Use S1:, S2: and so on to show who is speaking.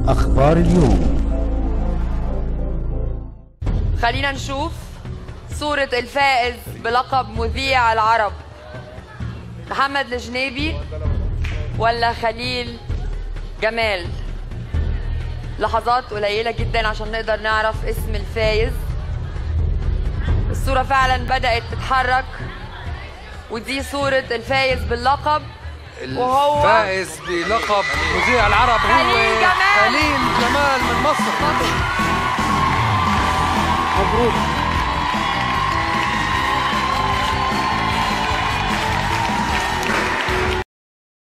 S1: أخبار اليوم
S2: خلينا نشوف صورة الفائز بلقب مذيع العرب محمد الجنيبي ولا خليل جمال لحظات قليلة جدا عشان نقدر نعرف اسم الفايز الصورة فعلا بدأت تتحرك ودي صورة الفايز باللقب وهو
S3: الفائز بلقب مذيع العرب هو
S2: خليل جمال.
S3: خليل جمال من مصر
S2: مبروك